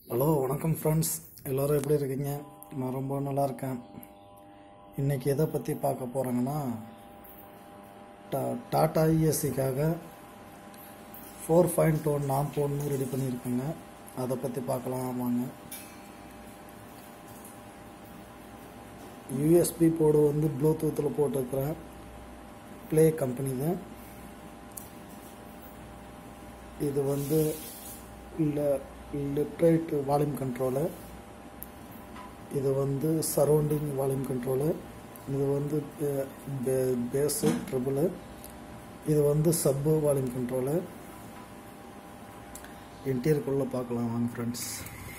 hello வணக்கம் friends எல்லோரும் எப்படி இருக்கீங்க நான் ரொம்ப நல்லா இருக்கேன் இன்றைக்கி எதை பற்றி பார்க்க போகிறேங்கன்னா டா டாடா இஎஸ்சிக்காக ஃபோர் பாயிண்ட் ஒன் நாம் ஒன்று ரெடி பண்ணியிருக்குங்க அதை பற்றி பார்க்கலாம் வாங்க யூஎஸ்பி போர்டு வந்து ப்ளூடூத்தில் போட்டிருக்கிறேன் ப்ளே கம்பெனி தான் இது வந்து லெஃப்ட் ரைட் வால்யூம் கண்ட்ரோலு இது வந்து சரௌண்டிங் வால்யூம் கண்ட்ரோலு இது வந்து பேஸு ட்ரிபிளு இது வந்து சப்பு வால்யூம் கண்ட்ரோலு இன்டீரியருக்குள்ளே பார்க்கலாம் வாங்க ஃப்ரெண்ட்ஸ்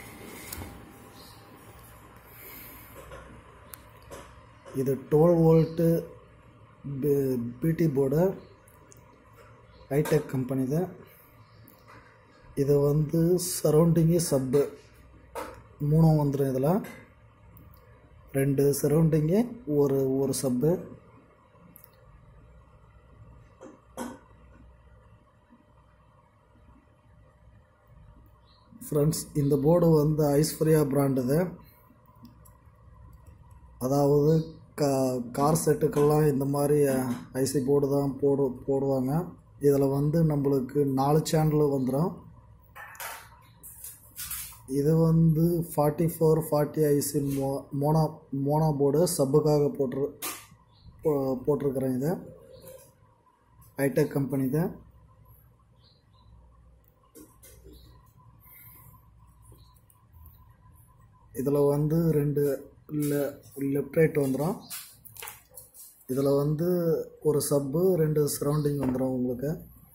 இது டுவெல் வோல்ட்டு பிடி போர்டு ஹைடெக் கம்பெனி தான் இது வந்து சரௌண்டிங்கு சப்பு மூணும் வந்துடும் இதில் ரெண்டு சரௌண்டிங்கு ஒரு ஒரு சப்பு ஃப்ரெண்ட்ஸ் இந்த போர்டு வந்து ஐஸ்வர்யா பிராண்டு தான் அதாவது கா கார் செட்டுக்கெல்லாம் இந்த மாதிரி ஐசி போர்டு தான் போடு போடுவாங்க இதில் வந்து நம்மளுக்கு நாலு சேனல் வந்துடும் இது வந்து ஃபார்ட்டி ஃபோர் ஃபார்ட்டி ஐசி மோ மோனா மோனா போர்டு சப்புக்காக போட்டு போ போட்டிருக்கிறேன் இதை ஹைடெக் கம்பெனி தான் இதில் வந்து ரெண்டு லெஃப்ட் ரைட் வந்துடும் இதில் வந்து ஒரு சப்பு ரெண்டு சரௌண்டிங் வந்துடும் உங்களுக்கு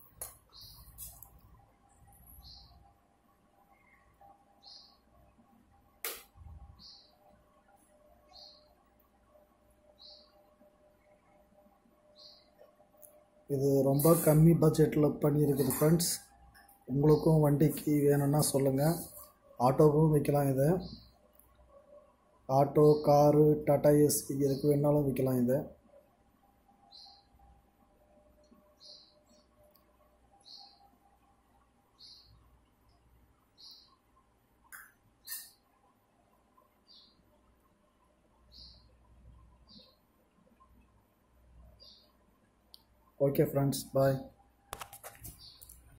இது ரொம்ப கம்மி பட்ஜெட்டில் பண்ணியிருக்குது ஃப்ரெண்ட்ஸ் உங்களுக்கும் வண்டிக்கு வேணும்னா சொல்லுங்கள் ஆட்டோவுக்கும் வைக்கலாம் இதை ஆட்டோ காரு டாடா ஏசி எதுக்கு வேணாலும் விற்கலாம் இதை ஓகே ஃப்ரெண்ட்ஸ் பாய்